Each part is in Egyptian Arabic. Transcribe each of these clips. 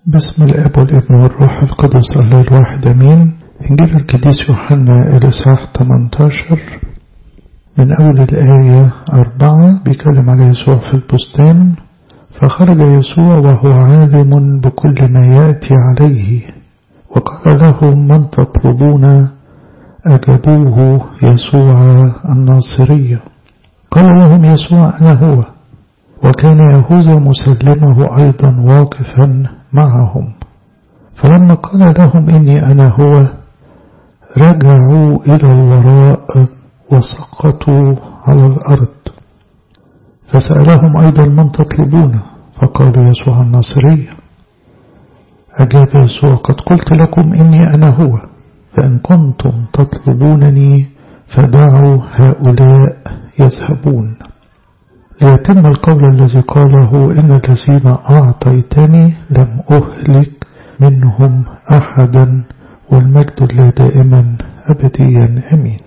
بسم الاب والابن والروح القدس الله الواحد امين انجيل القديس يوحنا الاصحاح 18 من اول الايه 4 بيتكلم على يسوع في البستان فخرج يسوع وهو عالم بكل ما ياتي عليه وقال لهم من تطلبون اجابوه يسوع الناصري قال لهم يسوع انا هو وكان يهوذا مسلمه أيضا واقفا معهم فلما قال لهم إني أنا هو رجعوا إلى الوراء وسقطوا على الأرض فسألهم أيضا من تطلبون فقال يسوع الناصري أجاب يسوع قد قلت لكم إني أنا هو فإن كنتم تطلبونني فدعوا هؤلاء يذهبون ليتم القول الذي قاله إن الذين أعطيتني لم أهلك منهم أحدا والمجد الله دائما أبديا أمين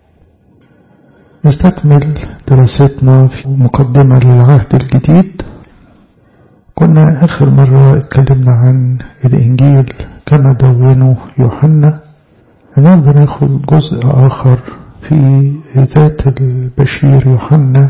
نستكمل دراستنا في مقدمة للعهد الجديد كنا آخر مرة اتكلمنا عن الإنجيل كما دونه يوحنا النهارده ناخد جزء آخر في ذات البشير يوحنا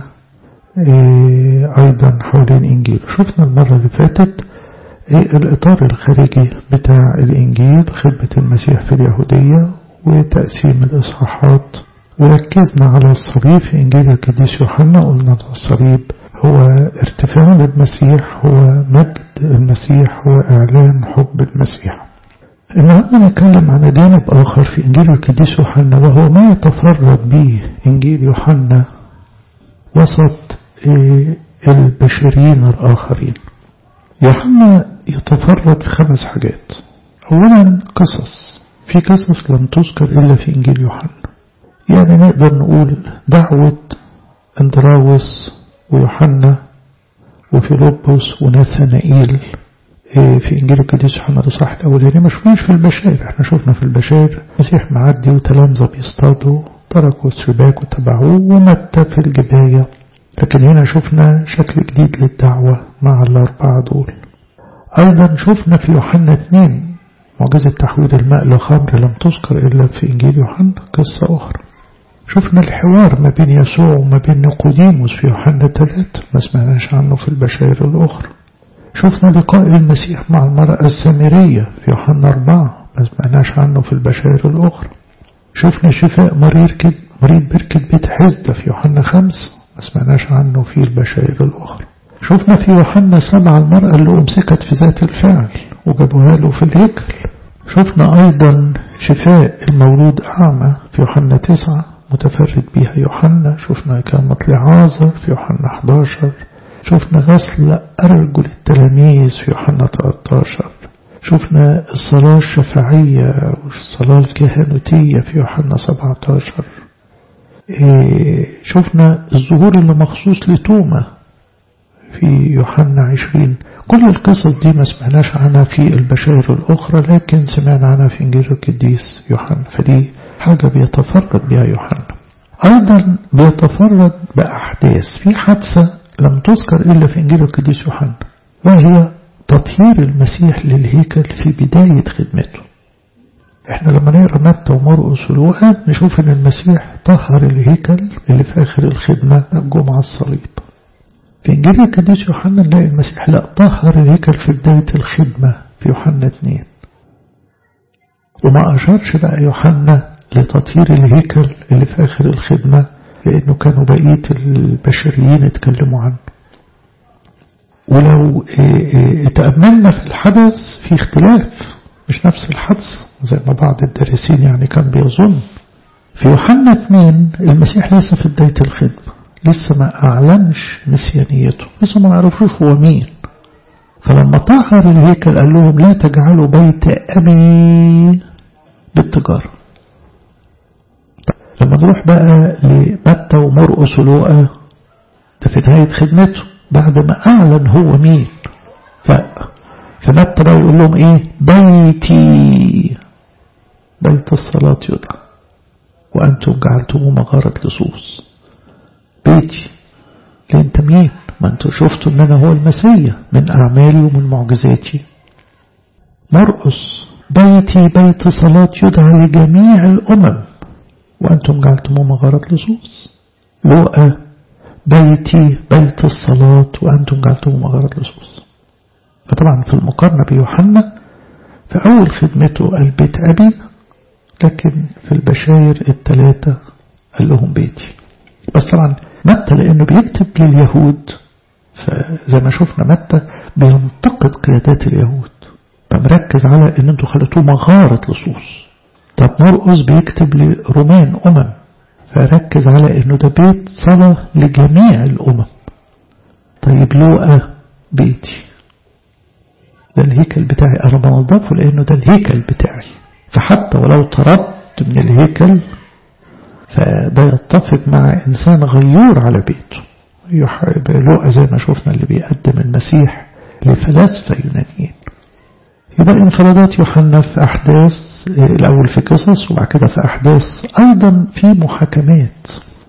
أيضا حول إنجيل شفنا المرة اللي فاتت الإطار الخارجي بتاع الإنجيل خدمة المسيح في اليهودية وتقسيم الإصحاحات وركزنا على الصليب في إنجيل القديس يوحنا قلنا الصليب هو ارتفاع للمسيح هو مجد المسيح هو إعلان حب المسيح النهارده نتكلم عن جانب آخر في إنجيل القديس يوحنا وهو ما يتفرد به إنجيل يوحنا وسط البشريين الآخرين يوحنا يتفرد في خمس حاجات أولا قصص في قصص لم تذكر إلا في إنجيل يوحنا يعني نقدر نقول دعوة اندراوس ويوحنا وفيلبس وناثنائيل في إنجيل القديس يوحنا الإصحاح الأولاني ما شفناش في البشائر احنا شفنا في البشائر مسيح معدي وتلامذة بيصطادوا تركوا الشباك وتبعوه ومتى في الجباية لكن هنا شفنا شكل جديد للدعوة مع الأربعة دول أيضا شفنا في يوحنا 2 معجزة تحويل الماء لخمر لم تذكر إلا في إنجيل يوحنا قصة أخرى شفنا الحوار ما بين يسوع وما بين نيقوديموس في يوحنا 3 ما سمعناش عنه في البشائر الأخرى شفنا لقاء المسيح مع المرأة السامرية في يوحنا 4 ما سمعناش عنه في البشائر الأخرى شفنا شفاء مريض مريض بركة بيت حزدة في يوحنا 5 ما سمعناش عنه في البشائر الأخرى شفنا في يوحنا سبعة المرأة اللي أمسكت في ذات الفعل وجابوها له في الهيكل شفنا أيضا شفاء المولود أعمى في يوحنا تسعة متفرد بها يوحنا شفنا إقامة لعازر في يوحنا 11 شفنا غسل أرجل التلاميذ في يوحنا 13 شفنا الصلاة الشفاعية والصلاة الكهنوتية في يوحنا 17 شفنا الظهور اللي مخصوص لتوما في يوحنا 20 كل القصص دي ما سمعناش عنها في البشائر الأخرى لكن سمعنا عنها في إنجيل القديس يوحنا فدي حاجة بيتفرد بها يوحنا أيضا بيتفرد بأحداث في حادثة لم تذكر إلا في إنجيل القديس يوحنا وهي تطهير المسيح للهيكل في بداية خدمته احنا لما نقرا متى ومرقس ولوقا نشوف ان المسيح طهر الهيكل اللي في اخر الخدمه الجمعه الصليب في انجيل القديس يوحنا نلاقي المسيح لا طهر الهيكل في بدايه الخدمه في يوحنا 2 وما اشارش بقى يوحنا لتطهير الهيكل اللي في اخر الخدمه لانه كانوا بقيه البشريين اتكلموا عنه ولو تأملنا في الحدث في اختلاف مش نفس الحدث زي ما بعض الدارسين يعني كان بيظن في يوحنا 2 المسيح لسه في بداية الخدمة لسه ما أعلنش مسيانيته لسه ما نعرفوش هو مين فلما طهر الهيكل قال لهم لا تجعلوا بيت أبي بالتجارة لما نروح بقى لمتى ومرقس ولوقا ده في نهاية خدمته بعد ما أعلن هو مين ف فمتى بقى يقول لهم ايه بيتي بيت الصلاة يدعى وأنتم جعلتموه مغارة لصوص بيتي ليه انت مين ما انتوا شفتوا ان انا هو المسيح من اعمالي ومن معجزاتي مرقس بيتي بيت صلاة يدعى لجميع الأمم وأنتم جعلتموه مغارة لصوص لوقا بيتي بيت الصلاة وأنتم جعلتموه مغارة لصوص فطبعا في المقارنة بيوحنا في أول خدمته قال بيت أبي لكن في البشاير الثلاثة قال لهم بيتي بس طبعا متى لأنه بيكتب لليهود فزي ما شفنا متى بينتقد قيادات اليهود فمركز على ان انتوا خليتوه مغارة لصوص طب مرقس بيكتب لرومان أمم فركز على انه ده بيت صلاة لجميع الأمم طيب لوقا بيتي ده الهيكل بتاعي أنا بنظفه لأنه ده الهيكل بتاعي فحتى ولو طردت من الهيكل فده يتفق مع إنسان غيور على بيته لوقا زي ما شفنا اللي بيقدم المسيح لفلاسفة يونانيين يبقى انفرادات يوحنا في أحداث الأول في قصص وبعد كده في أحداث أيضا في محاكمات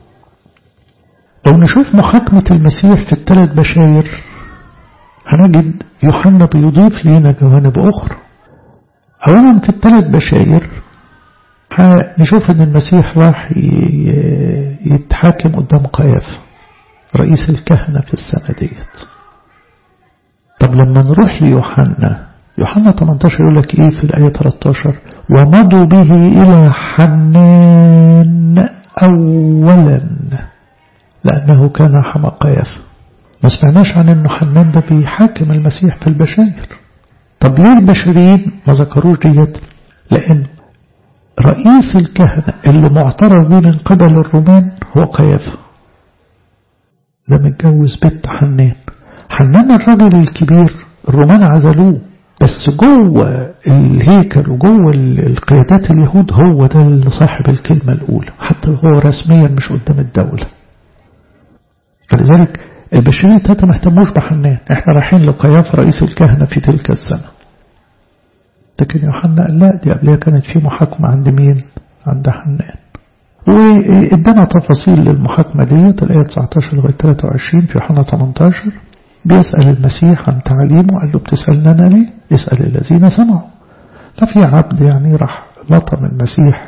لو نشوف محاكمة المسيح في الثلاث بشاير هنجد يوحنا بيضيف لنا جوانب أخرى أولا في الثلاث بشاير هنشوف أن المسيح راح يتحاكم قدام قيافة رئيس الكهنة في السنة ديت طب لما نروح ليوحنا يوحنا 18 يقول لك ايه في الآية 13 ومضوا به إلى حنان أولا لأنه كان حمى قيافة ما سمعناش عن انه حنان ده بيحاكم المسيح في البشاير طب ليه البشريين ما ذكروش ديت لأن رئيس الكهنة اللي معترف به من قبل الرومان هو قيافة ده متجوز بنت حنان حنان الراجل الكبير الرومان عزلوه بس جوه الهيكل وجوه القيادات اليهود هو ده اللي صاحب الكلمة الأولى حتى هو رسميا مش قدام الدولة فلذلك البشرية تاتا ما اهتموش بحنان احنا رايحين لقيافة رئيس الكهنة في تلك السنة لكن يوحنا قال لا دي قبلها كانت في محاكمة عند مين عند حنان وادانا تفاصيل للمحاكمة ديت الآية 19 لغاية 23 في يوحنا 18 بيسأل المسيح عن تعليمه قال له بتسألنا أنا ليه اسأل الذين سمعوا ففي عبد يعني راح لطم المسيح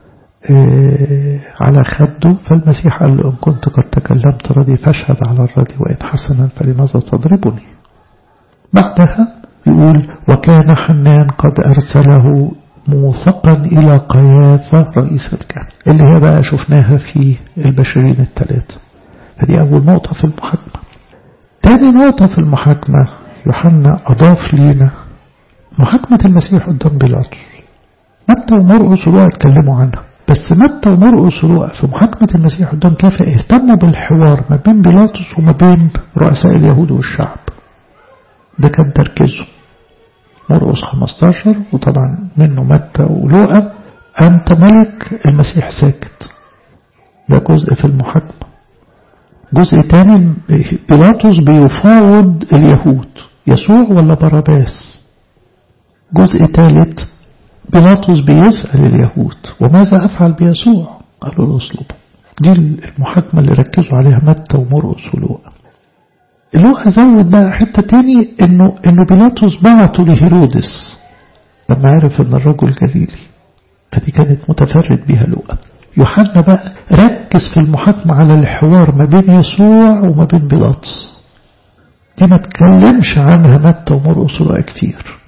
إيه على خده فالمسيح قال له إن كنت قد تكلمت رضي فاشهد على الرضي وإن حسنا فلماذا تضربني بعدها يقول وكان حنان قد أرسله موثقا إلى قيافة رئيس الكهنة اللي هي بقى شفناها في البشرين الثلاثة هذه أول نقطة في المحاكمة تاني نقطة في المحاكمة يوحنا أضاف لينا محاكمة المسيح قدام بيلاطس متى ومرقس ولوقا اتكلموا عنها بس متى ومرقس ولوقا في محاكمة المسيح قدام كافة اهتموا بالحوار ما بين بيلاطس وما بين رؤساء اليهود والشعب ده كان تركيزه مرقس 15 وطبعا منه متى ولوقا أنت ملك المسيح ساكت ده جزء في المحاكمة جزء تاني بيلاطس بيفاوض اليهود يسوع ولا باراباس جزء ثالث بيلاطس بيسأل اليهود وماذا أفعل بيسوع قالوا له اصلبه دي المحاكمة اللي ركزوا عليها متى ومرقس ولوقا لوقا زود بقى حتة تاني انه انه بيلاطس بعته لهيرودس لما عرف ان الرجل جليلي فدي كانت متفرد بيها لوقا يوحنا بقى ركز في المحاكمة على الحوار ما بين يسوع وما بين بيلاطس دي ما تكلمش عنها متى ومرقس ولوقا كتير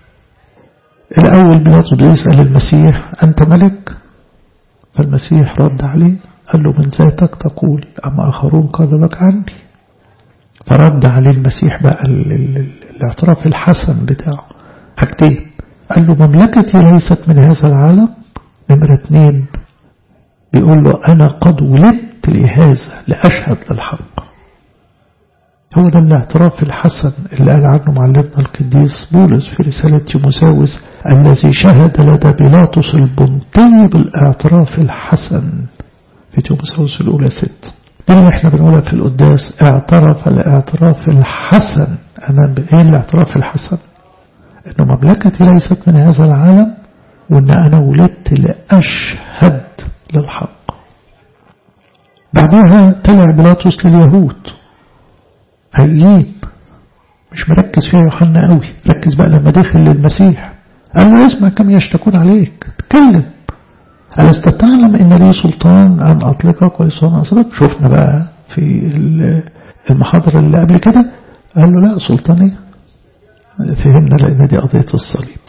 الأول بيلاطس بيسأل المسيح أنت ملك فالمسيح رد عليه قال له من ذاتك تقول أما آخرون قالوا لك عني فرد عليه المسيح بقى ال ال ال الاعتراف الحسن بتاعه حاجتين قال له مملكتي ليست من هذا العالم نمرة اتنين بيقول له أنا قد ولدت لهذا لأشهد للحق هو ده الاعتراف الحسن اللي قال عنه معلمنا القديس بولس في رسالة تيموساوس الذي شهد لدى بيلاطس البنطي بالاعتراف الحسن في تيموساوس الأولى ست دي اللي احنا بنقولها في القداس اعترف الاعتراف الحسن أمام ايه الاعتراف الحسن انه مملكتي ليست من هذا العالم وان انا ولدت لأشهد للحق بعدها طلع بيلاطس لليهود هيين مش مركز فيها يوحنا قوي ركز بقى لما دخل للمسيح قال له اسمع كم يشتكون عليك اتكلم ألست تعلم إن لي سلطان أن أطلقك ويصون أصلك شفنا بقى في المحاضرة اللي قبل كده قال له لا سلطانية فهمنا لأن دي قضية الصليب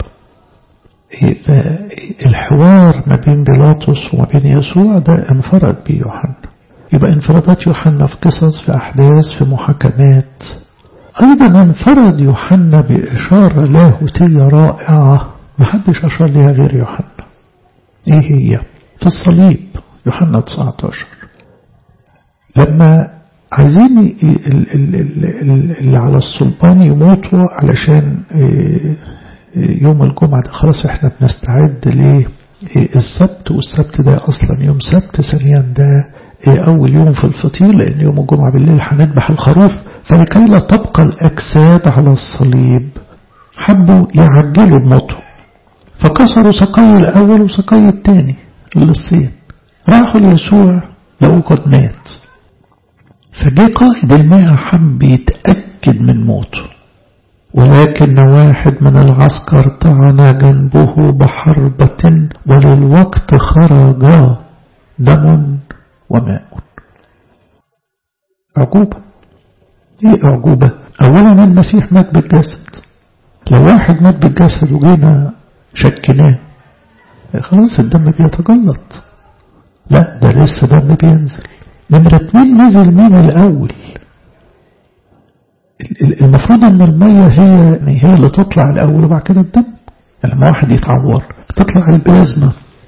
الحوار ما بين بيلاطس وما بين يسوع ده انفرد بيه يوحنا يبقى انفرادات يوحنا في قصص في أحداث في محاكمات أيضا انفرد يوحنا بإشارة لاهوتية رائعة محدش أشار لها غير يوحنا إيه هي في الصليب يوحنا 19 لما عايزين اللي على السلطان يموتوا علشان يوم الجمعة ده خلاص احنا بنستعد للسبت والسبت ده اصلا يوم سبت ثانيا ده اول يوم في الفطير لان يوم الجمعة بالليل هنذبح الخروف فلكي لا تبقى الاجساد على الصليب حبوا يعجلوا بموته فكسروا سقي الاول وسقي الثاني للصين راحوا ليسوع لقوه قد مات فجاء قائد المئة حب يتأكد من موته ولكن واحد من العسكر طعن جنبه بحربة وللوقت خرج دم وماء عقوبة ايه عقوبة اولا المسيح مات بالجسد لو واحد مات بالجسد وجينا شكناه خلاص الدم بيتجلط لا ده لسه دم بينزل نمرة اتنين نزل مين الأول المفروض ان المية هي هي اللي تطلع الأول وبعد كده الدم لما واحد يتعور تطلع البلازما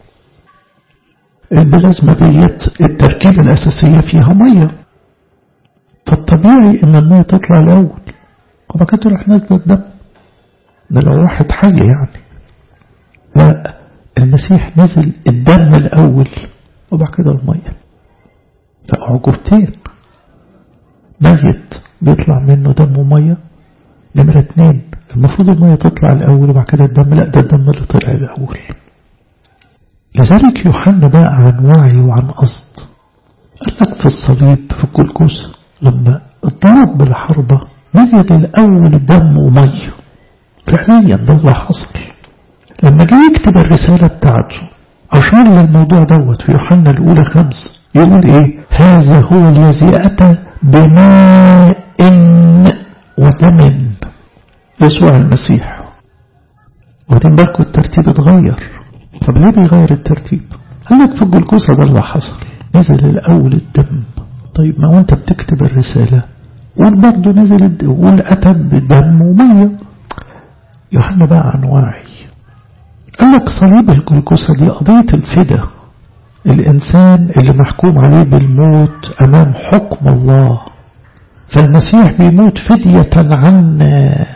البلازما ديت التركيبة الأساسية فيها مية فالطبيعي ان المية تطلع الأول وبعد كده تروح نازلة الدم ده لو واحد حي يعني لا المسيح نزل الدم الأول وبعد كده المية فعقوبتين ميت بيطلع منه دم ومية نمرة اتنين المفروض المية تطلع الأول وبعد كده الدم لا ده الدم اللي طلع الأول لذلك يوحنا بقى عن وعي وعن قصد قال لك في الصليب في الجلجوس لما اتضرب بالحربة نزل الأول دم ومية فعليا ده اللي حصل لما جه يكتب الرسالة بتاعته أشار للموضوع دوت في يوحنا الأولى خمس يقول إيه هذا هو الذي أتى بماء ودم يسوع المسيح واخدين بالكم الترتيب اتغير طب ليه بيغير الترتيب قال لك في الجلجوسة ده اللي حصل نزل الأول الدم طيب ما وانت بتكتب الرسالة قول برضه نزل قول أتى بدم ومية يوحنا بقى عن واعي قال لك صليب الجلجوسة دي قضية الفدا الإنسان اللي محكوم عليه بالموت أمام حكم الله فالمسيح بيموت فدية عنا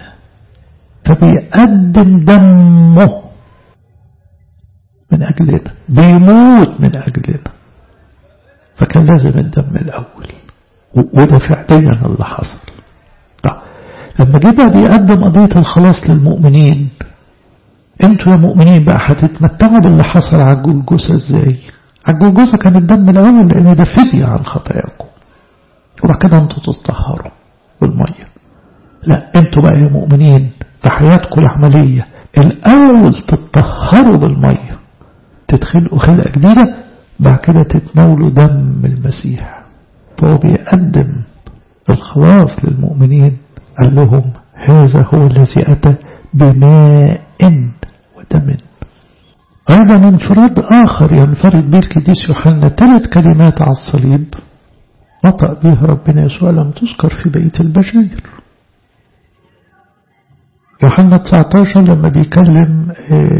فبيقدم دمه من أجلنا بيموت من أجلنا فكان لازم الدم الأول وده فعليا اللي حصل طيب لما جه بقى بيقدم قضية الخلاص للمؤمنين انتوا يا مؤمنين بقى هتتمتعوا باللي حصل على الجلجوسة ازاي على الجلجوسة كان الدم الأول لأن ده فدية عن خطاياكم وبعد كده انتوا تطهروا بالمية لا انتوا بقى يا مؤمنين في حياتكم العملية الأول تتطهروا بالمية تدخلوا خلقة جديدة بعد كده تتناولوا دم المسيح فهو بيقدم الخلاص للمؤمنين قال لهم هذا هو الذي أتى بماء ودم أيضا انفراد آخر ينفرد به القديس يوحنا ثلاث كلمات على الصليب نطق بها ربنا يسوع لم تذكر في بقية البشاير يوحنا 19 لما بيكلم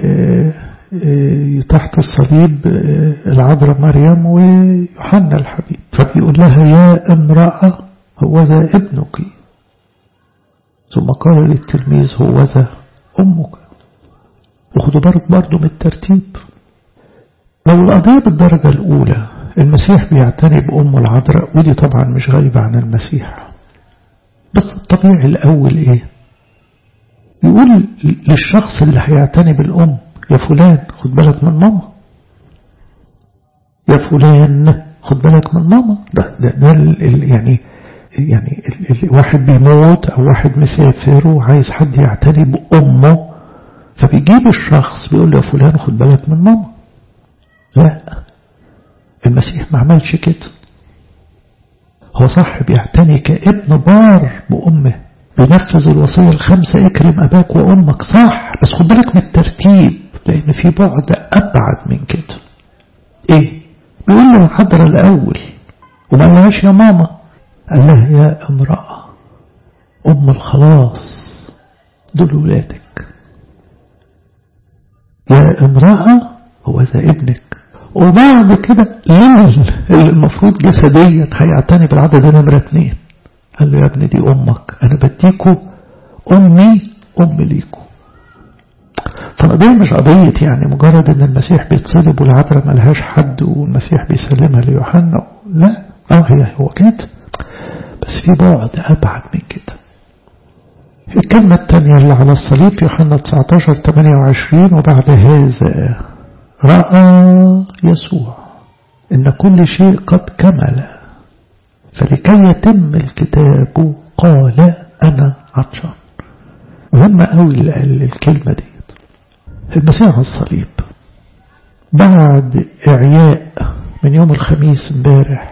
تحت الصليب العذراء مريم ويوحنا الحبيب فبيقول لها يا امرأة هو ذا ابنك ثم قال للتلميذ هو ذا أمك وخدوا بالك برضه من الترتيب لو القضية بالدرجة الأولى المسيح بيعتني بأمه العذراء ودي طبعا مش غايبة عن المسيح بس الطبيعي الأول إيه يقول للشخص اللي هيعتني بالأم يا فلان خد بالك من ماما يا فلان خد بالك من ماما ده, ده, ده يعني يعني الواحد بيموت أو واحد مسافر وعايز حد يعتني بأمه فبيجيب الشخص بيقول له يا فلان خد بالك من ماما لا المسيح ما عملش كده هو صح بيعتني كابن بار بأمه بينفذ الوصية الخمسة اكرم أباك وأمك صح بس خد بالك من الترتيب لأن في بعد أبعد من كده إيه بيقول له الحضر الأول وما قالهاش يا ماما قال لها يا امرأة أم الخلاص دول ولادك يا امرأة هو ذا ابنك وبعد كده ليل اللي المفروض جسديا هيعتني بالعدد نمرة اتنين قال له يا ابني دي أمك أنا بديكوا أمي أم ليكوا فالقضية مش قضية يعني مجرد ان المسيح بيتصلب والعذراء ملهاش حد والمسيح بيسلمها ليوحنا لا اه هي هو كده بس في بعد أبعد من كده الكلمة الثانية اللي على الصليب في يوحنا 19 28 وبعد هذا رأى يسوع إن كل شيء قد كمل فلكي يتم الكتاب قال أنا عطشان مهمة قوي الكلمة دي المسيح على الصليب بعد إعياء من يوم الخميس امبارح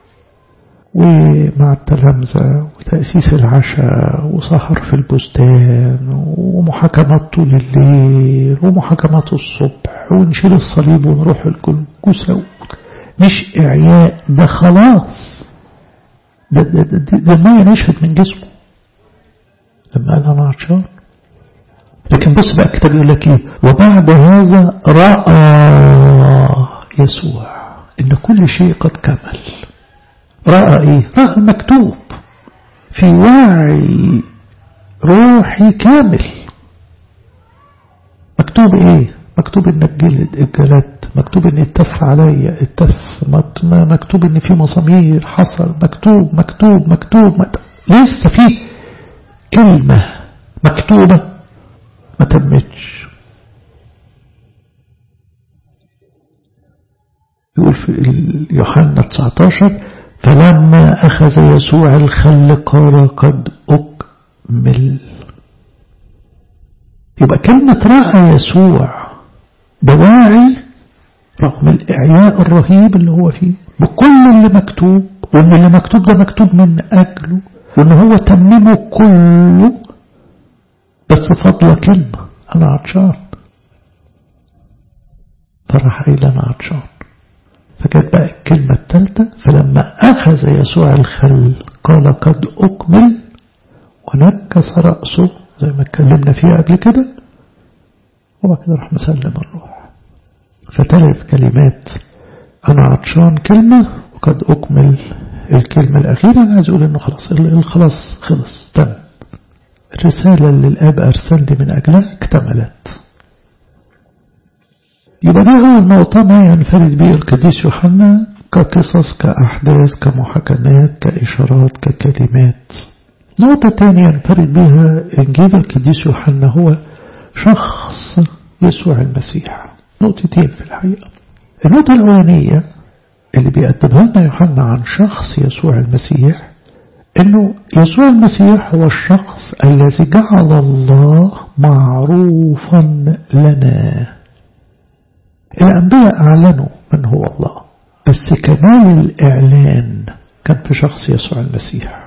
ومع التلامذة وتأسيس العشاء وسهر في البستان ومحاكمات طول الليل ومحاكمات الصبح ونشيل الصليب ونروح الجلجسة مش إعياء ده خلاص ده, ده, ده, ده, ده المية نشهد من جسمه لما قال أنا عطشان لكن بص بقى الكتاب يقول لك ايه وبعد هذا رأى يسوع ان كل شيء قد كمل رأى ايه رأى المكتوب في وعي روحي كامل مكتوب ايه مكتوب انك جلد اتجلدت مكتوب ان اتف عليا اتف مكتوب ان في مسامير حصل مكتوب مكتوب مكتوب, مكتوب. لسه في كلمة مكتوبة ما تمتش يقول في يوحنا 19 فلما أخذ يسوع الخل قال قد أكمل يبقى كلمة رأى يسوع دواعي رغم الإعياء الرهيب اللي هو فيه بكل اللي مكتوب وإن اللي مكتوب ده مكتوب من أجله وإن هو تممه كله بس فضل كلمة أنا عطشان فراح قايل أنا عطشان فجت بقى الكلمة الثالثة فلما أخذ يسوع الخل قال قد أكمل ونكس رأسه زي ما اتكلمنا فيها قبل كده وبعد كده راح مسلم الروح فثلاث كلمات أنا عطشان كلمة وقد أكمل الكلمة الأخيرة أنا عايز أقول إنه خلاص الخلاص خلص تم الرسالة اللي الآب أرسلني من أجلها اكتملت يبقى دي أول نقطة ما ينفرد به القديس يوحنا كقصص كأحداث كمحاكمات كإشارات ككلمات نقطة تانية ينفرد بها إنجيل القديس يوحنا هو شخص يسوع المسيح نقطتين في الحقيقة النقطة الأولانية اللي بيقدمها لنا يوحنا عن شخص يسوع المسيح انه يسوع المسيح هو الشخص الذي جعل الله معروفا لنا الأنبياء أعلنوا من هو الله بس كمال الإعلان كان في شخص يسوع المسيح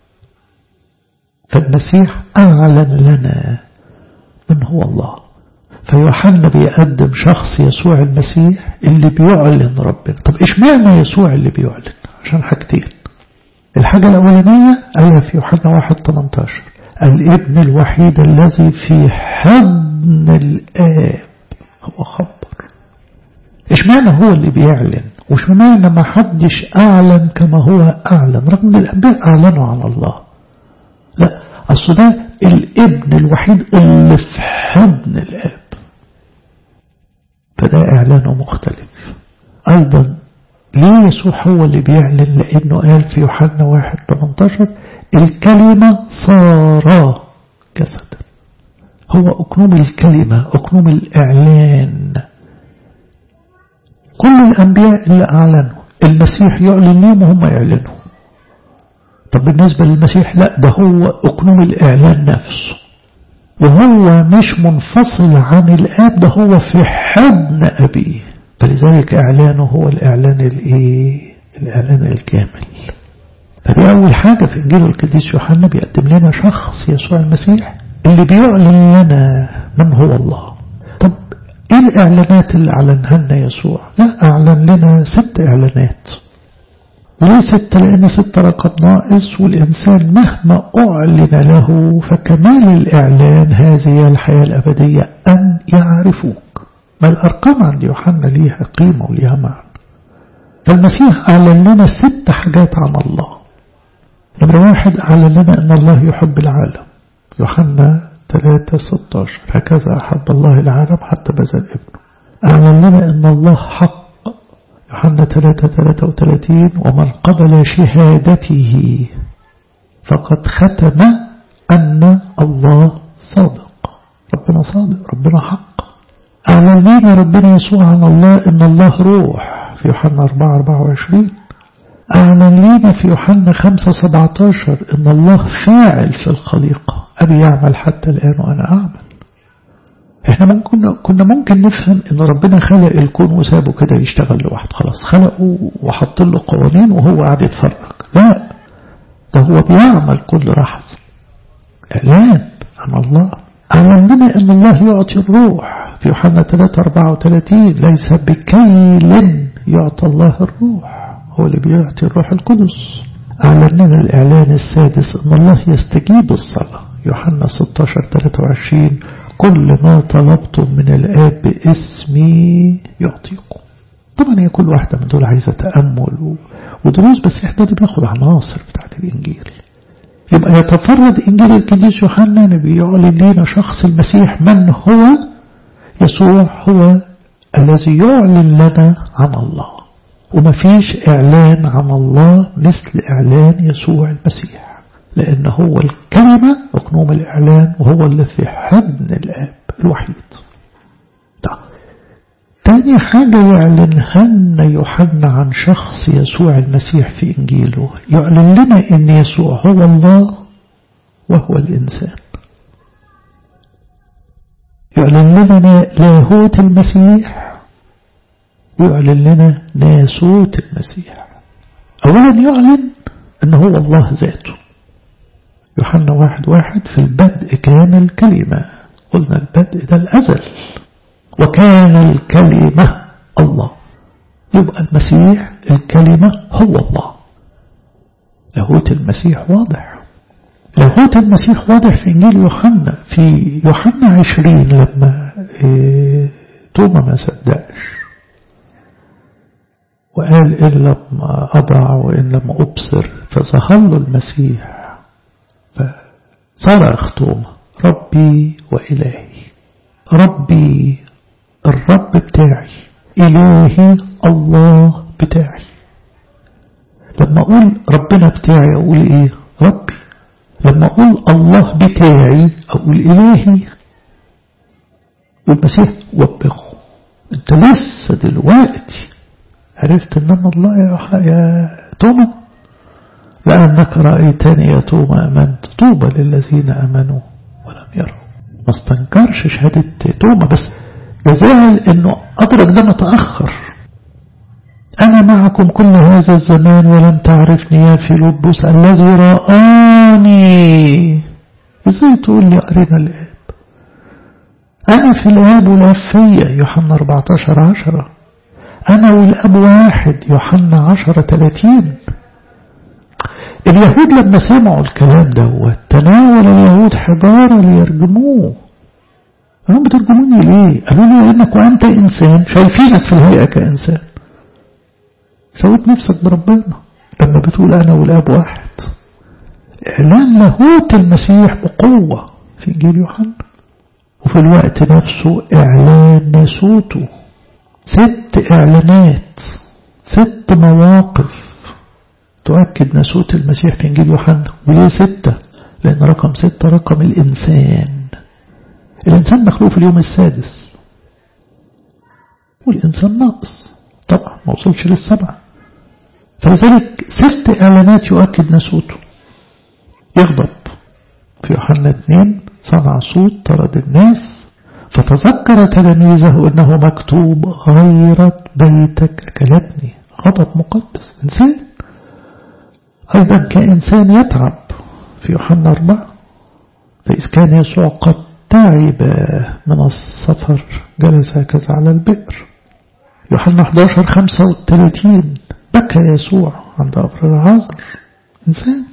فالمسيح أعلن لنا من هو الله فيوحنا بيقدم شخص يسوع المسيح اللي بيعلن ربنا طب إيش معنى يسوع اللي بيعلن عشان حاجتين الحاجة الأولانية قالها في يوحنا 1 18 الابن الوحيد الذي في حضن الآب هو خبر إيش معنى هو اللي بيعلن وش معنى ما حدش أعلن كما هو أعلن رغم أن الأنبياء أعلنوا على الله لا أصل ده الابن الوحيد اللي في حضن الآب فده إعلانه مختلف أيضا ليه يسوع هو اللي بيعلن لأنه قال في يوحنا 1 18 الكلمة صار جسدا هو أكنوم الكلمة أكنوم الإعلان كل الأنبياء اللي أعلنوا المسيح يعلن لهم وهم يعلنوا طب بالنسبة للمسيح لا ده هو أكنوم الإعلان نفسه وهو مش منفصل عن الآب ده هو في حضن أبيه فلذلك إعلانه هو الإعلان الإيه الإعلان الكامل فدي أول حاجة في إنجيل القديس يوحنا بيقدم لنا شخص يسوع المسيح اللي بيعلن لنا من هو الله طب إيه الإعلانات اللي أعلنها لنا يسوع لا أعلن لنا ست إعلانات وليه ستة لأن ستة رقم ناقص والإنسان مهما أعلن له فكمال الإعلان هذه الحياة الأبدية أن يعرفوك ما الأرقام عند يوحنا ليها قيمة وليها معنى فالمسيح أعلن لنا ست حاجات عن الله نمرة واحد أعلن لنا أن الله يحب العالم يوحنا 3 16 هكذا أحب الله العالم حتى بذل ابنه أعلن لنا أن الله حق يوحنا 3 33 ومن قبل شهادته فقد ختم أن الله صادق ربنا صادق ربنا حق أعلن لنا ربنا يسوع عن الله أن الله روح في يوحنا 4 24 أعلن لنا في يوحنا 5 17 أن الله فاعل في الخليقة أبي يعمل حتى الآن وأنا أعمل احنا ممكن كنا ممكن نفهم ان ربنا خلق الكون وسابه كده يشتغل لوحده خلاص خلقه وحط له قوانين وهو قاعد يتفرج لا ده هو بيعمل كل لحظة اعلان عن الله اعلن لنا ان الله يعطي الروح في يوحنا 3 34 ليس بكيل يعطى الله الروح هو اللي بيعطي الروح القدس أعلن لنا الإعلان السادس أن الله يستجيب الصلاة يوحنا 16 23 كل ما طلبتم من الآب باسمي يعطيكم طبعا هي كل واحدة من دول عايزة تأمل ودروس بس احنا اللي بناخد عناصر بتاعت الإنجيل يبقى يتفرد إنجيل القديس يوحنا بيعلن لنا شخص المسيح من هو يسوع هو الذي يعلن لنا عن الله ومفيش إعلان عن الله مثل إعلان يسوع المسيح لأن هو الكلمة مكنوم الإعلان وهو اللي في حضن الآب الوحيد ده. تاني حاجة يعلنها لنا يوحنا عن شخص يسوع المسيح في إنجيله يعلن لنا أن يسوع هو الله وهو الإنسان يعلن لنا لاهوت المسيح ويعلن لنا ناسوت المسيح أولا يعلن أنه هو الله ذاته يوحنا واحد واحد في البدء كان الكلمة قلنا البدء ده الأزل وكان الكلمة الله يبقى المسيح الكلمة هو الله لاهوت المسيح واضح لاهوت المسيح واضح في إنجيل يوحنا في يوحنا عشرين لما إيه توما ما صدقش وقال إن لم أضع وإن لم أبصر فظهر له المسيح فصرخ توما ربي وإلهي ربي الرب بتاعي إلهي الله بتاعي لما أقول ربنا بتاعي أقول إيه ربي لما أقول الله بتاعي أقول إلهي والمسيح وبخه أنت لسه دلوقتي عرفت أن أنا الله يا, يا توما لأنك رأيتني يا توما أمنت طوبى للذين أمنوا ولم يروا ما استنكرش شهادة توما بس جزاها أنه أدرك ده متأخر أنا معكم كل هذا الزمان ولم تعرفني يا فيلبس الذي رآني إزاي تقول لي أرنا الآب أنا في الآب والآب فيا يوحنا 14 عشرة أنا والأب واحد يوحنا 10 30 اليهود لما سمعوا الكلام دوت تناول اليهود حجارة ليرجموه قالوا بترجموني ليه قالوا له انك وانت انسان شايفينك في الهيئة كانسان سويت نفسك بربنا لما بتقول انا والاب واحد اعلان لاهوت المسيح بقوة في انجيل يوحنا وفي الوقت نفسه اعلان ناسوته ست اعلانات ست مواقف تؤكد ناسوت المسيح في انجيل يوحنا وليه ستة لان رقم ستة رقم الانسان الإنسان مخلوق في اليوم السادس والإنسان ناقص طبعا ما وصلش للسبعة فلذلك ست إعلانات يؤكد نسوته يغضب في يوحنا 2 صنع صوت طرد الناس فتذكر تلاميذه انه مكتوب غيرت بيتك اكلتني غضب مقدس انسان ايضا كانسان يتعب في يوحنا أربعة فإذ كان يسوع قد تعب من السفر جلس هكذا على البئر يوحنا 11 35 بكى يسوع عند قبر العازر إنسان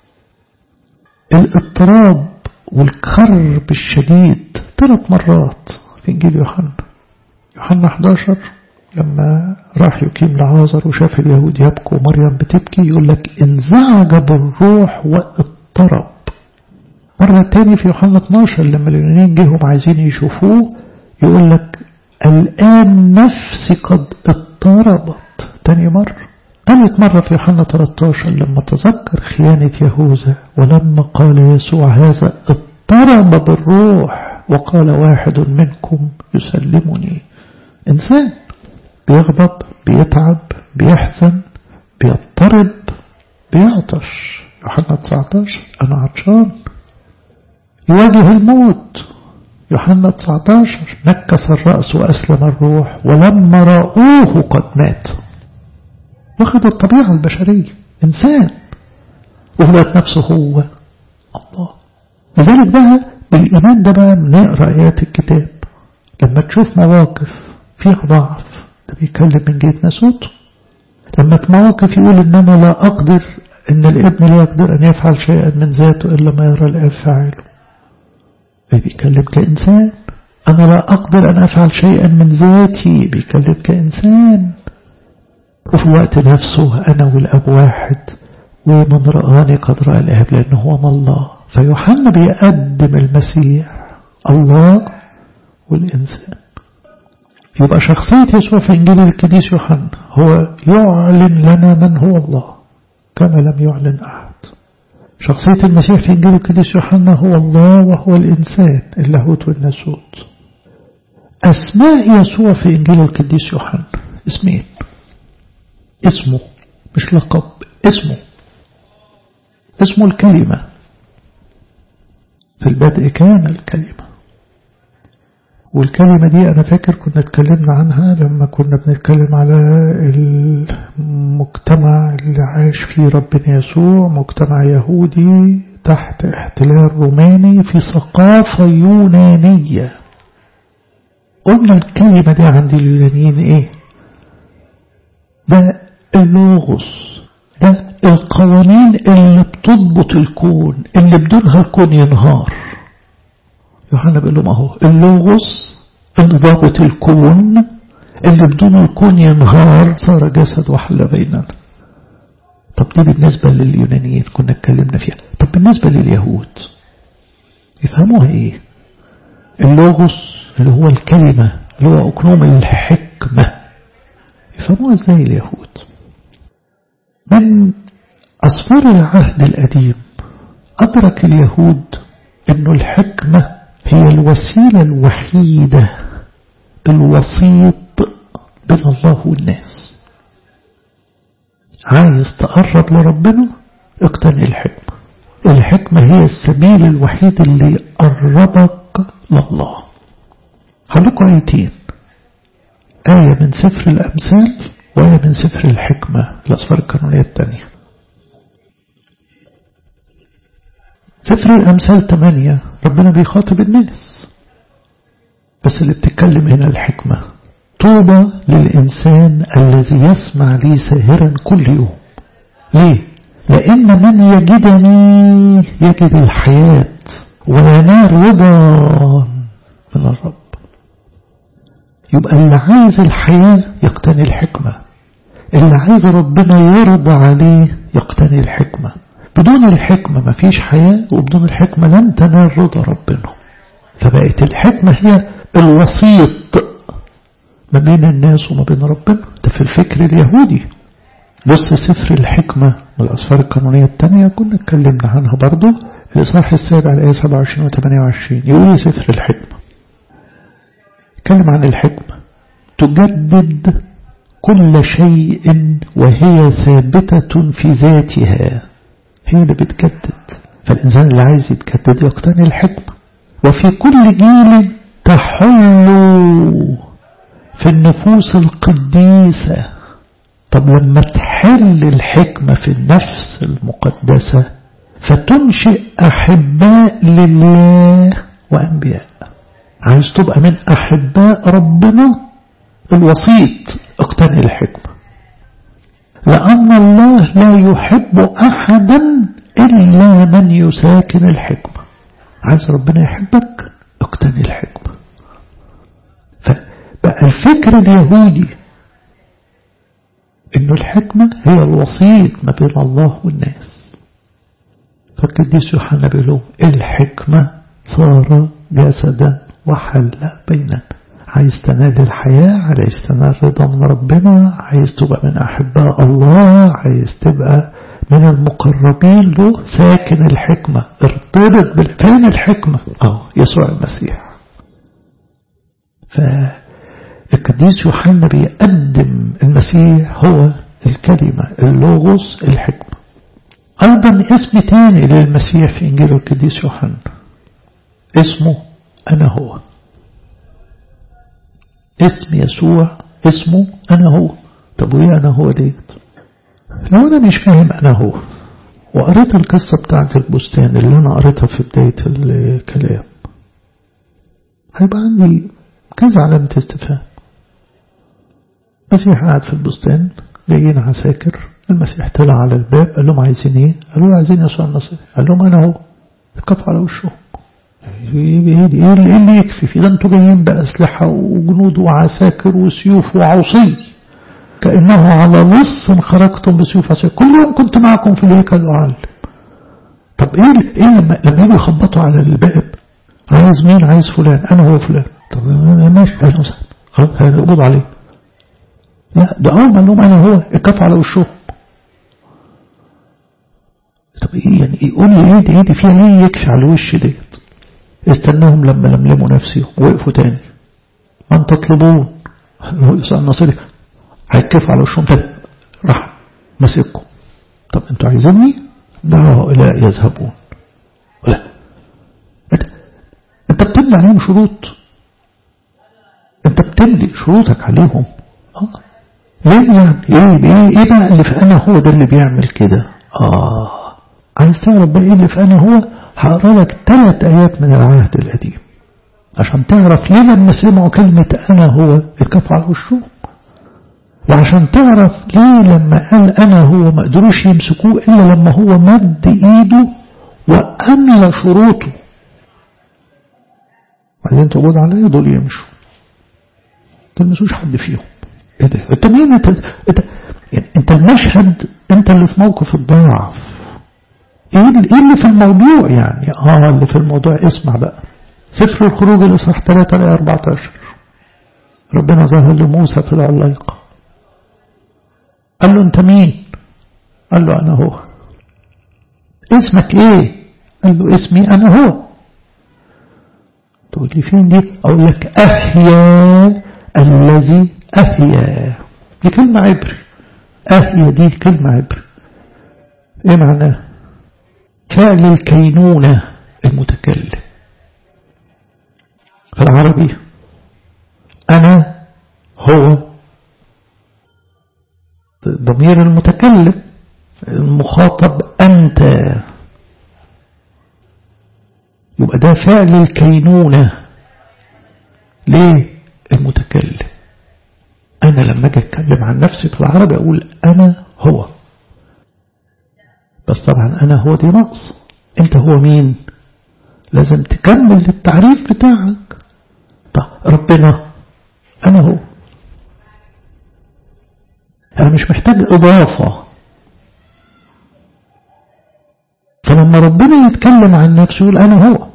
الاضطراب والكرب الشديد ثلاث مرات في إنجيل يوحنا يوحنا 11 لما راح يقيم لعازر وشاف اليهود يبكوا ومريم بتبكي يقول لك انزعج بالروح واضطرب مرة تاني في يوحنا 12 لما اليونانيين جيهم عايزين يشوفوه يقول لك الآن نفسي قد اضطربت تاني مرة ثالث مرة في يوحنا 13 لما تذكر خيانة يهوذا ولما قال يسوع هذا اضطرب بالروح وقال واحد منكم يسلمني إنسان بيغضب بيتعب بيحزن بيضطرب بيعطش يوحنا 19 أنا عطشان يواجه الموت يوحنا 19 نكس الرأس وأسلم الروح ولما رأوه قد مات واخد الطبيعة البشرية إنسان وهو نفسه هو الله لذلك بقى بالإيمان ده بقى نقرأ آيات الكتاب لما تشوف مواقف فيها ضعف ده بيتكلم من جهة ناسوته لما في مواقف يقول إن أنا لا أقدر إن الابن لا يقدر أن يفعل شيئا من ذاته إلا ما يرى الآب فاعله بيتكلم كإنسان أنا لا أقدر أن أفعل شيئا من ذاتي بيتكلم كإنسان وفي الوقت نفسه أنا والأب واحد ومن رآني قد رأى الآب لأنه هو أنا الله فيوحنا بيقدم المسيح الله والإنسان يبقى شخصية يسوع في إنجيل القديس يوحنا هو يعلن لنا من هو الله كما لم يعلن أحد شخصية المسيح في إنجيل القديس يوحنا هو الله وهو الإنسان اللاهوت والناسوت أسماء يسوع في إنجيل القديس يوحنا اسمين اسمه مش لقب اسمه اسمه الكلمة في البدء كان الكلمة والكلمة دي أنا فاكر كنا اتكلمنا عنها لما كنا بنتكلم على المجتمع اللي عاش فيه ربنا يسوع مجتمع يهودي تحت احتلال روماني في ثقافة يونانية قلنا الكلمة دي عند اليونانيين ايه ده اللوغوس ده القوانين اللي بتضبط الكون اللي بدونها الكون ينهار يوحنا بيقول لهم اهو اللوغوس اللي ضابط الكون اللي بدون الكون ينهار صار جسد وحل بيننا طب دي بالنسبة لليونانيين كنا اتكلمنا فيها طب بالنسبة لليهود يفهموها ايه اللوغوس اللي هو الكلمة اللي هو أكنوم الحكمة يفهموها ازاي اليهود من أسفار العهد القديم أدرك اليهود أن الحكمة هي الوسيلة الوحيدة الوسيط بين الله والناس عايز تقرب لربنا اقتني الحكمة الحكمة هي السبيل الوحيد اللي يقربك لله هقولكم آيتين آية من سفر الأمثال وآية من سفر الحكمة الأسفار القانونية الثانية سفر الأمثال 8 ربنا بيخاطب الناس بس اللي بتتكلم هنا الحكمة طوبى للإنسان الذي يسمع لي ساهرا كل يوم ليه؟ لأن من يجدني يجد الحياة وينال رضا من الرب يبقى اللي عايز الحياة يقتني الحكمة اللي عايز ربنا يرضى عليه يقتني الحكمة بدون الحكمة ما فيش حياة وبدون الحكمة لن تنال رضا ربنا فبقت الحكمة هي الوسيط ما بين الناس وما بين ربنا ده في الفكر اليهودي بص سفر الحكمة من الأسفار القانونية الثانية كنا اتكلمنا عنها برضو الإصحاح السابع الآية 27 و 28 يقول سفر الحكمة يتكلم عن الحكمة تجدد كل شيء وهي ثابتة في ذاتها هي اللي بتجدد فالإنسان اللي عايز يتجدد يقتني الحكمة وفي كل جيل تحل في النفوس القديسة طب لما تحل الحكمة في النفس المقدسة فتنشئ أحباء لله وأنبياء عايز تبقى من أحباء ربنا الوسيط اقتني الحكمة لأن الله لا يحب أحدا إلا من يساكن الحكمة عايز ربنا يحبك اقتني الحكمة فبقى الفكر اليهودي انه الحكمة هي الوسيط ما بين الله والناس فالقديس يوحنا بيقول لهم الحكمة صار جسدا وحل بيننا عايز تنال الحياة عايز تنال رضا من ربنا عايز تبقى من أحباء الله عايز تبقى من المقربين له ساكن الحكمة ارتبط بالفين الحكمة اه يسوع المسيح فالقديس يوحنا بيقدم المسيح هو الكلمة اللوغوس الحكمة أيضا اسم تاني للمسيح في إنجيل القديس يوحنا اسمه أنا هو اسم يسوع اسمه أنا هو طب وإيه أنا هو ديت لو أنا مش فاهم أنا هو وقريت القصة بتاعت البستان اللي أنا قريتها في بداية الكلام هيبقى عندي كذا علامة استفهام المسيح قاعد في البستان جايين عساكر المسيح طلع على الباب قال لهم عايزين ايه قالوا له عايزين يسوع النصير قال لهم انا هو اتكف على وشه ايه اللي يكفي في ده انتوا جايين بأسلحة وجنود وعساكر وسيوف وعصي كأنه على لص خرجتم بسيوف عساكر كل يوم كنت معكم في الهيكل أعلم طب ايه ايه لما لما يجوا يخبطوا على الباب عايز مين عايز فلان انا هو فلان طب ماشي اهلا وسهلا خلاص هنقبض عليه لا ده اول ما لهم انا هو اتكفوا على وشه طب ايه يعني ايه قول لي ايه دي ايه دي فيها ايه يكفي على الوش ديت استناهم لما لملموا نفسي وقفوا تاني من تطلبون هو يسأل النصيري هيتكفوا على وشهم تاني راح مسككم طب انتوا عايزيني ده هؤلاء يذهبون لا انت, انت بتملي عليهم شروط انت بتملي شروطك عليهم اه ليه يعني ايه ايه, إيه بقى اللي في انا هو ده اللي بيعمل كده اه عايز تعرف بقى ايه اللي في انا هو هقرا لك ثلاث آيات من العهد القديم عشان تعرف ليه لما سمعوا كلمة أنا هو اتكفوا على وشه وعشان تعرف ليه لما قال أنا هو ما قدروش يمسكوه إلا لما هو مد إيده وأملى شروطه بعدين تقبض عليه دول يمشوا تلمسوش حد فيهم ايه ده انت مين انت انت, يعني انت المشهد انت اللي في موقف الضعف ايه اللي في الموضوع يعني اه اللي في الموضوع اسمع بقى سفر الخروج الاصحاح 3 ل 14 ربنا ظهر لموسى في العلايقه قال له انت مين قال له انا هو اسمك ايه قال له اسمي انا هو تقول لي فين دي اقول لك احيا الذي احيا دي كلمه عبري احيا دي كلمه عبري ايه معناها فعل الكينونة المتكلم في العربي أنا هو ضمير المتكلم المخاطب أنت يبقى ده فعل الكينونة ليه المتكلم أنا لما أجي أتكلم عن نفسي في العربي أقول أنا هو بس طبعا أنا هو دي نقص أنت هو مين لازم تكمل التعريف بتاعك طب ربنا أنا هو أنا مش محتاج إضافة فلما ربنا يتكلم عن نفسه يقول أنا هو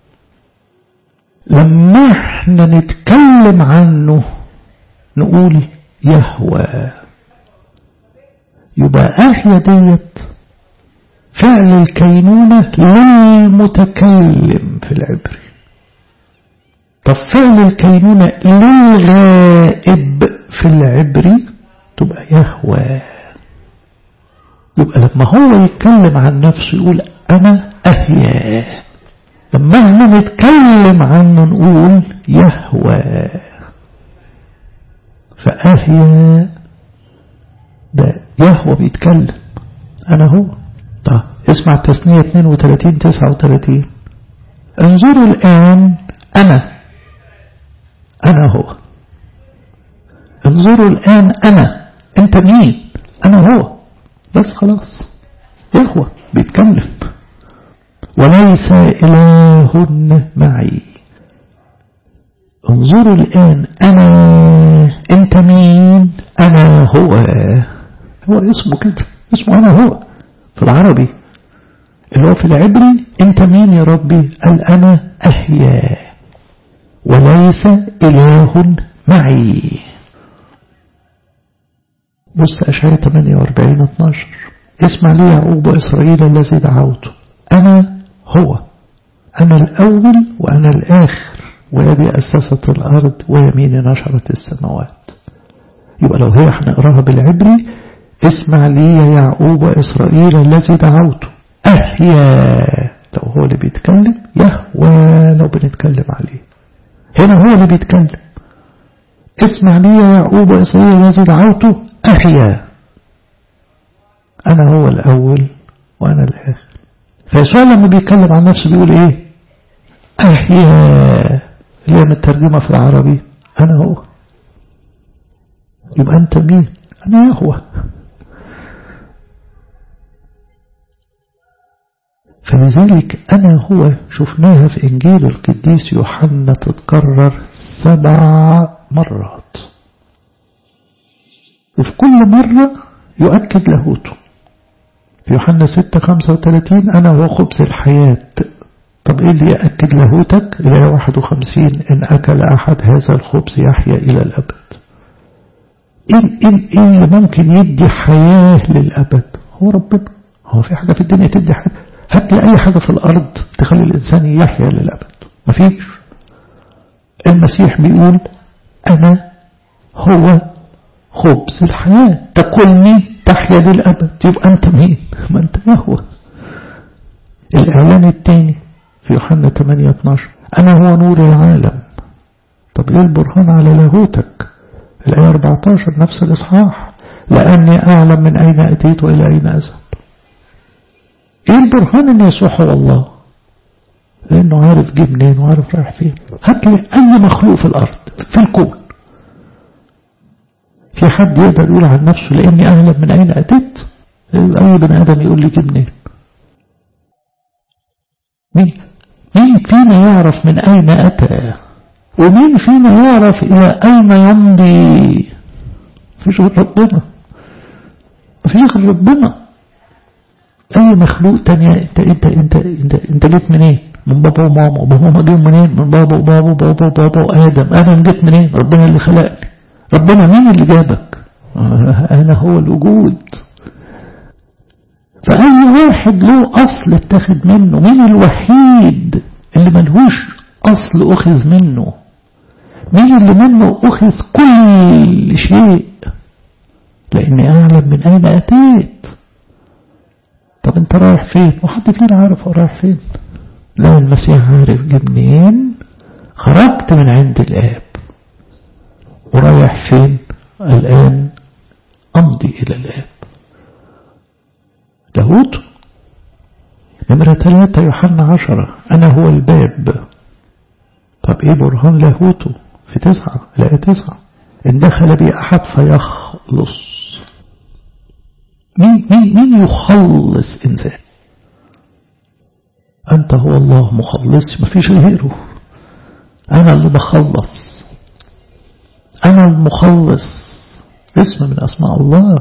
لما احنا نتكلم عنه نقول يهوى يبقى أحيا ديت فعل الكينونة للمتكلم في العبري طب فعل الكينونة للغائب في العبري تبقى يهوى يبقى لما هو يتكلم عن نفسه يقول أنا أحيا لما احنا نتكلم عنه نقول يهوى فأهيا ده يهوى بيتكلم أنا هو طيب اسمع التثنية 32 39 انظروا الآن أنا أنا هو انظروا الآن أنا أنت مين أنا هو بس خلاص يهوى بيتكلم وليس إله معي انظروا الآن أنا أنت مين أنا هو هو اسمه كده اسمه أنا هو في العربي اللي هو في العبري أنت مين يا ربي قال أنا أحيا وليس إله معي بص أشعية 48 12 اسمع لي يعقوب إسرائيل الذي دعوته أنا هو أنا الأول وأنا الآخر ويدي أسست الأرض ويميني نشرت السماوات يبقى لو هي هنقراها بالعبري اسمع لي يا يعقوب إسرائيل الذي دعوته أحيا لو هو اللي بيتكلم يهوى لو بنتكلم عليه هنا هو اللي بيتكلم اسمع لي يا يعقوب إسرائيل الذي دعوته أحيا أنا هو الأول وأنا الآخر فيسوع لما بيتكلم عن نفسه بيقول إيه أحيا اللي هي مترجمة في العربي أنا هو يبقى أنت مين أنا يهوى فلذلك أنا هو شفناها في إنجيل القديس يوحنا تتكرر سبع مرات وفي كل مرة يؤكد لاهوته في يوحنا 6 35 أنا هو خبز الحياة طب إيه اللي يأكد لاهوتك إلى 51 إن أكل أحد هذا الخبز يحيا إلى الأبد إيه, إيه, إيه اللي ممكن يدي حياة للأبد هو ربنا هو في حاجة في الدنيا تدي حياة هات لي أي حاجة في الأرض تخلي الإنسان يحيا للأبد مفيش المسيح بيقول أنا هو خبز الحياة تكلني تحيا للأبد يبقى أنت مين ما أنت يهوى الإعلان الثاني في يوحنا 8 12 أنا هو نور العالم طب إيه البرهان على لاهوتك الآية 14 نفس الإصحاح لأني أعلم من أين أتيت وإلى أين أذهب إيه البرهان أن يسوع هو الله لأنه عارف جه منين وعارف رايح فين هات لي أي مخلوق في الأرض في الكون في حد يقدر يقول عن نفسه لأني أعلم من أين أتيت أي بني آدم يقول لي جه منين مين مين فينا يعرف من أين أتى ومين فينا يعرف إلى أين يمضي مفيش غير ربنا مفيش غير ربنا أي مخلوق تاني أنت أنت أنت أنت أنت جيت منين؟ من بابا وماما وماما جايين منين؟ من بابا وبابا وبابا وبابا وآدم آدم جيت منين؟ ربنا اللي خلقني ربنا مين اللي جابك؟ أنا هو الوجود فأي واحد له أصل اتخذ منه مين الوحيد اللي ملهوش أصل أخذ منه مين اللي منه أخذ كل شيء لأني أعلم من أين أتيت طب انت رايح فين وحد فينا عارف هو رايح فين لا المسيح عارف جه منين خرجت من عند الآب ورايح فين الآن أمضي إلى الآب لاهوت نمرة ثلاثة يوحنا عشرة أنا هو الباب طب إيه برهان لاهوته في تسعة لا تسعة إن دخل بي أحد فيخلص مين, مين, مين يخلص إنسان أنت هو الله مخلص مفيش غيره أنا اللي بخلص أنا المخلص اسم من أسماء الله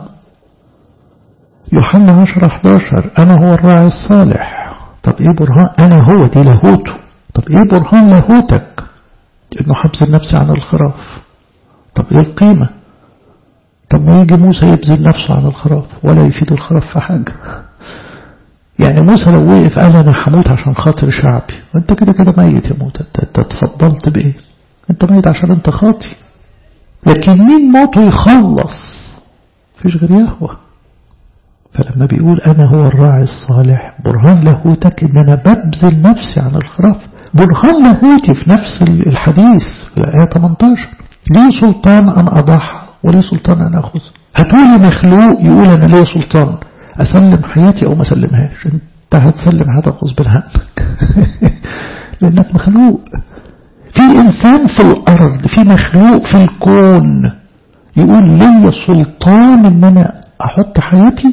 يوحنا 10 11 أنا هو الراعي الصالح طب إيه برهان أنا هو دي لاهوته طب إيه برهان لاهوتك إنه حبس النفس عن الخراف طب إيه القيمة طب ما يجي موسى يبذل نفسه عن الخراف ولا يفيد الخراف في حاجة يعني موسى لو وقف قال أنا هموت عشان خاطر شعبي وانت كده كده ميت يا موسى انت اتفضلت بإيه انت ميت عشان انت خاطي لكن مين موته يخلص فيش غير يهوى فلما بيقول أنا هو الراعي الصالح برهان لاهوتك إن أنا ببذل نفسي عن الخراف برهان لاهوتي في نفس الحديث في الآية 18 لي سلطان أن أضحى ولي سلطان أن أخذ هتقولي مخلوق يقول أنا ليه سلطان أسلم حياتي أو ما أسلمهاش أنت هتسلم هذا غصب عنك لأنك مخلوق في إنسان في الأرض في مخلوق في الكون يقول لي سلطان إن أنا أحط حياتي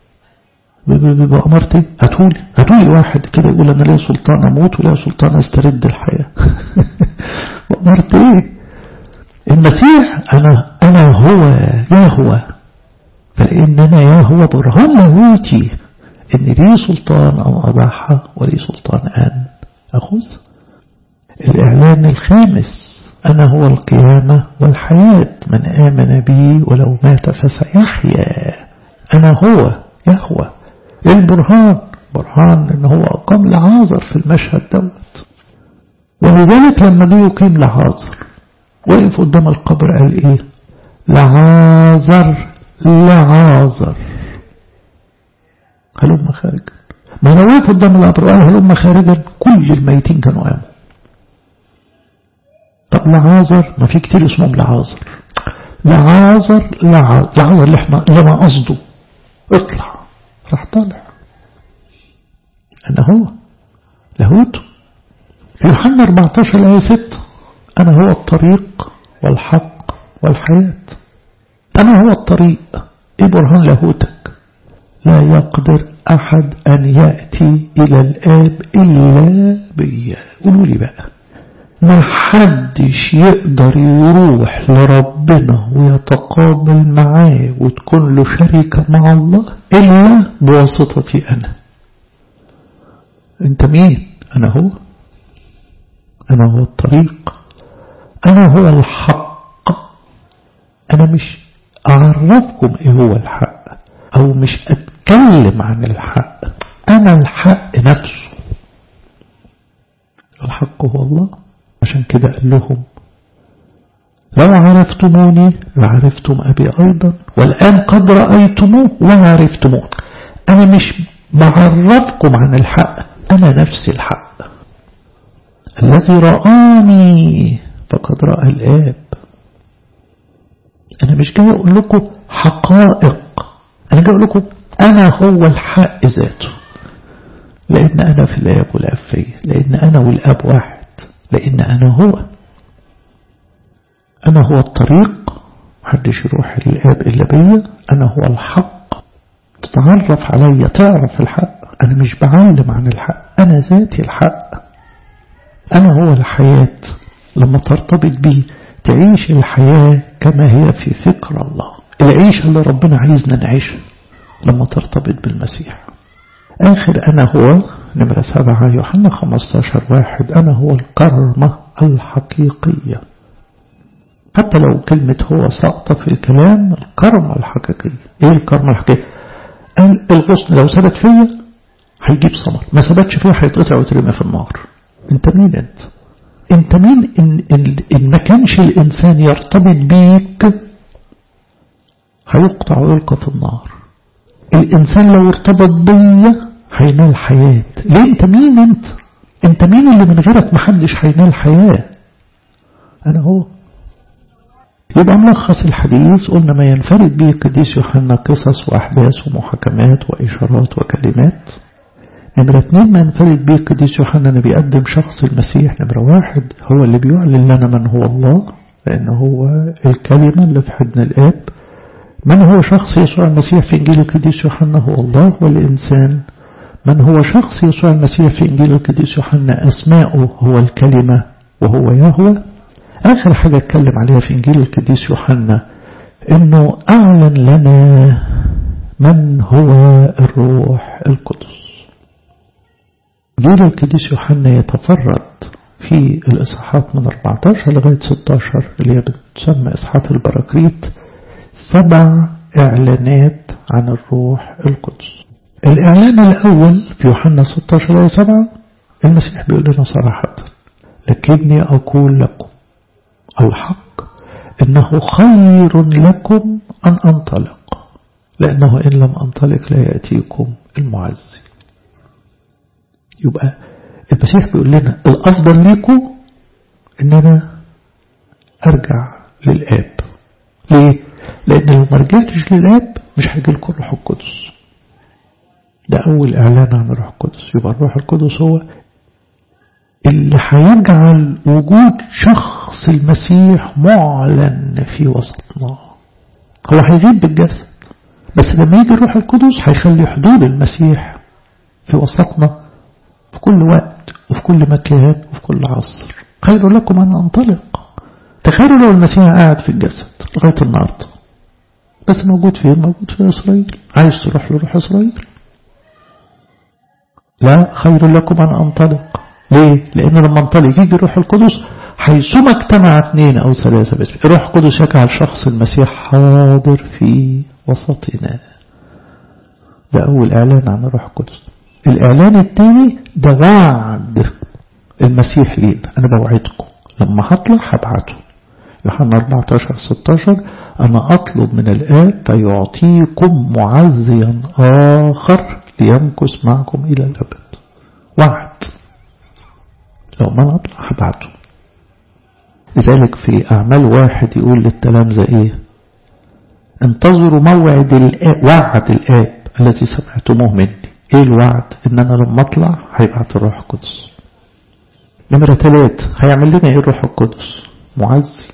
بأمرتي هتقولي هتقولي واحد كده يقول أنا ليه سلطان أموت ولا سلطان أسترد الحياة بأمرت إيه المسيح أنا, أنا هو يهوى فلأن أنا يهوى برهان لاهوتي إن لي سلطان أو أضحى ولي سلطان أن أخذ الإعلان الخامس أنا هو القيامة والحياة من آمن بي ولو مات فسيحيا أنا هو يهوى البرهان برهان إن هو أقام لعازر في المشهد دوت ولذلك لما جه يقيم لعازر وقف قدام القبر قال إيه لعازر لعازر هلم خارجا ما لو وقف قدام القبر قال هلم خارجا كل الميتين كانوا قاموا طب لعازر ما في كتير اسمهم لعازر لعازر لعازر لعازر اللي احنا اللي ما قصده اطلع راح طالع أنا هو لاهوته في يوحنا 14 آية 6 أنا هو الطريق والحق والحياة أنا هو الطريق إيه برهان لاهوتك لا يقدر أحد أن يأتي إلى الآب إلا بي قولوا لي بقى ما حدش يقدر يروح لربنا ويتقابل معاه وتكون له شركة مع الله إلا بواسطتي أنا أنت مين أنا هو أنا هو الطريق أنا هو الحق أنا مش أعرفكم إيه هو الحق أو مش أتكلم عن الحق أنا الحق نفسه الحق هو الله عشان كده قال لهم لو عرفتموني لعرفتم أبي أيضا والآن قد رأيتموه وعرفتموه أنا مش بعرفكم عن الحق أنا نفسي الحق الذي رآني فقد رأى الآب أنا مش جاي أقول لكم حقائق أنا جاي أقول لكم أنا هو الحق ذاته لأن أنا في الآب والآب فيا لأن أنا والآب واحد لأن أنا هو أنا هو الطريق محدش يروح للآب إلا بيا أنا هو الحق تتعرف عليا تعرف الحق أنا مش بعلم عن الحق أنا ذاتي الحق أنا هو الحياة لما ترتبط بي تعيش الحياة كما هي في فكر الله العيشة اللي ربنا عايزنا نعيشها لما ترتبط بالمسيح آخر أنا هو نمرة سبعة يوحنا 15 واحد أنا هو الكرمة الحقيقية حتى لو كلمة هو ساقطة في الكلام الكرمة الحقيقية إيه الكرمة الحقيقية قال الغصن لو ثبت فيا هيجيب ثمر ما ثبتش فيا هيتقطع ويترمي في النار انت مين انت انت مين ان, إن, إن ما كانش الإنسان يرتبط بيك هيقطع ويلقى في النار الإنسان لو ارتبط بيا هينال حياة ليه انت مين انت انت مين اللي من غيرك محدش هينال حياة انا هو يبقى ملخص الحديث قلنا ما ينفرد به القديس يوحنا قصص وأحداث ومحاكمات وإشارات وكلمات نمرة اثنين ما ينفرد به القديس يوحنا أنه بيقدم شخص المسيح نمرة واحد هو اللي بيعلن لنا من هو الله لأن هو الكلمة اللي في حضن الآب من هو شخص يسوع المسيح في إنجيل القديس يوحنا هو الله والإنسان من هو شخص يسوع المسيح في إنجيل القديس يوحنا أسماؤه هو الكلمة وهو يهوى آخر حاجة اتكلم عليها في إنجيل القديس يوحنا إنه أعلن لنا من هو الروح القدس إنجيل القديس يوحنا يتفرد في الإصحاحات من 14 لغاية 16 اللي هي بتسمى إصحاحات البراكريت سبع إعلانات عن الروح القدس الإعلان الأول في يوحنا 16 آية 7 المسيح بيقول لنا صراحة لكني أقول لكم الحق إنه خير لكم أن أنطلق لأنه إن لم أنطلق لا يأتيكم المعزي يبقى المسيح بيقول لنا الأفضل ليكم إن أنا أرجع للآب ليه؟ لأن لو ما رجعتش للآب مش هيجي لكم الروح القدس ده أول إعلان عن الروح القدس يبقى الروح القدس هو اللي هيجعل وجود شخص المسيح معلن في وسطنا هو هيغيب بالجسد بس لما يجي الروح القدس هيخلي حضور المسيح في وسطنا في كل وقت وفي كل مكان وفي كل عصر خير لكم أن أنطلق تخيلوا لو المسيح قاعد في الجسد لغاية النهاردة بس موجود فين موجود في إسرائيل عايز تروح لروح إسرائيل لا خير لكم أن أنطلق ليه؟ لأن لما انطلق يجي الروح القدس حيثما اجتمع اثنين أو ثلاثة باسم الروح القدس يجعل شخص المسيح حاضر في وسطنا ده أول إعلان عن الروح القدس الإعلان الثاني ده وعد المسيح لينا أنا بوعدكم لما هطلع هبعته يوحنا 14 16 أنا أطلب من الآب فيعطيكم معزيا آخر ليمكث معكم إلى الأبد وعد لو ما نطلع هبعته لذلك في أعمال واحد يقول للتلامذة إيه انتظروا موعد الآب وعد الآب الذي سمعتموه مني إيه الوعد إن أنا لما أطلع هيبعت الروح القدس نمرة ثلاث هيعمل لنا إيه الروح القدس معزي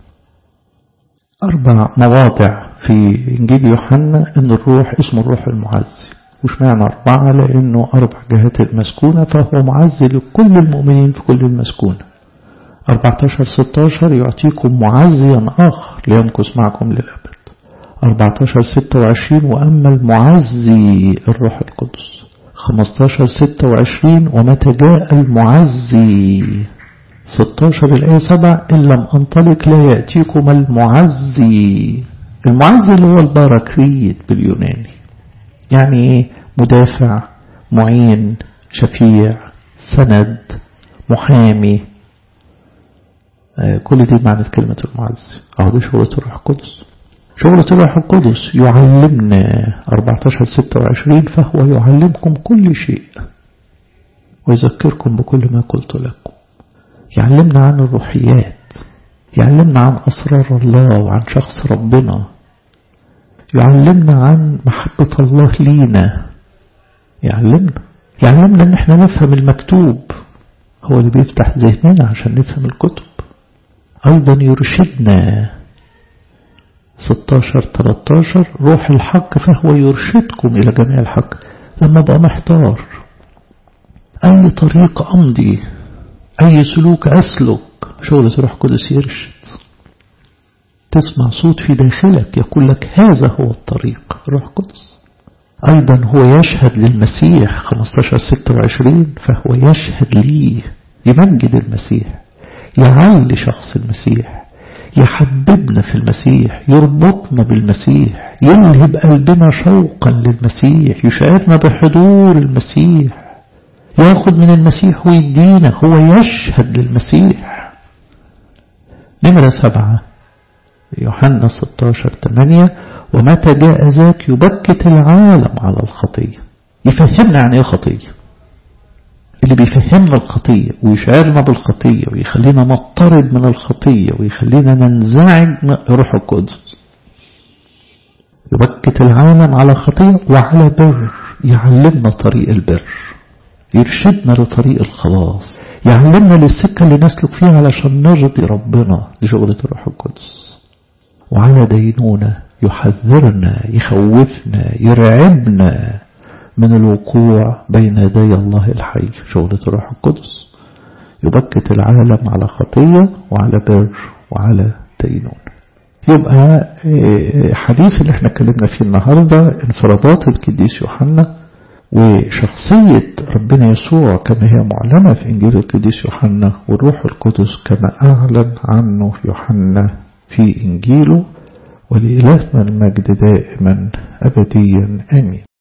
أربع مواضع في إنجيل يوحنا إن الروح اسمه الروح المعزي وش معنى أربعة لأنه أربع جهات المسكونة فهو معزي لكل المؤمنين في كل المسكونة 14 16 يعطيكم معزيا آخر ليمكث معكم للأبد 14 26 وأما المعزي الروح القدس 15 26 ومتى جاء المعزي 16 الآية 7 إن لم أنطلق لا يأتيكم المعزي المعزي اللي هو الباراكريت باليوناني يعني ايه مدافع معين شفيع سند محامي آه كل دي معنى كلمة المعزي أهو دي شغلة الروح القدس شغلة الروح القدس يعلمنا 14 26 فهو يعلمكم كل شيء ويذكركم بكل ما قلت لكم يعلمنا عن الروحيات يعلمنا عن أسرار الله وعن شخص ربنا يعلمنا عن محبة الله لينا يعلمنا يعلمنا ان احنا نفهم المكتوب هو اللي بيفتح ذهننا عشان نفهم الكتب ايضا يرشدنا 16 13 روح الحق فهو يرشدكم الى جميع الحق لما بقى محتار اي طريق امضي اي سلوك اسلك شغلة روح قدس يرشد تسمع صوت في داخلك يقول لك هذا هو الطريق روح قدس أيضا هو يشهد للمسيح 15 26 فهو يشهد ليه يمجد المسيح يعلي شخص المسيح يحببنا في المسيح يربطنا بالمسيح يلهب قلبنا شوقا للمسيح يشعرنا بحضور المسيح ياخد من المسيح ويدينا هو يشهد للمسيح نمرة سبعة يوحنا 16 8 ومتى جاء ذاك يبكت العالم على الخطية يفهمنا عن ايه خطية اللي بيفهمنا الخطية ويشعرنا بالخطية ويخلينا نضطرب من الخطية ويخلينا ننزعج من روح القدس يبكت العالم على خطية وعلى بر يعلمنا طريق البر يرشدنا لطريق الخلاص يعلمنا للسكة اللي نسلك فيها علشان نرضي ربنا دي شغلة الروح القدس وعلى دينونة يحذرنا يخوفنا يرعبنا من الوقوع بين يدي الله الحي شغلة الروح القدس يبكت العالم على خطية وعلى بر وعلى دينونة يبقى حديث اللي احنا اتكلمنا فيه النهاردة انفرادات القديس يوحنا وشخصية ربنا يسوع كما هي معلنة في إنجيل القديس يوحنا والروح القدس كما أعلن عنه يوحنا في إنجيله ولإلهنا المجد دائما أبديا آمين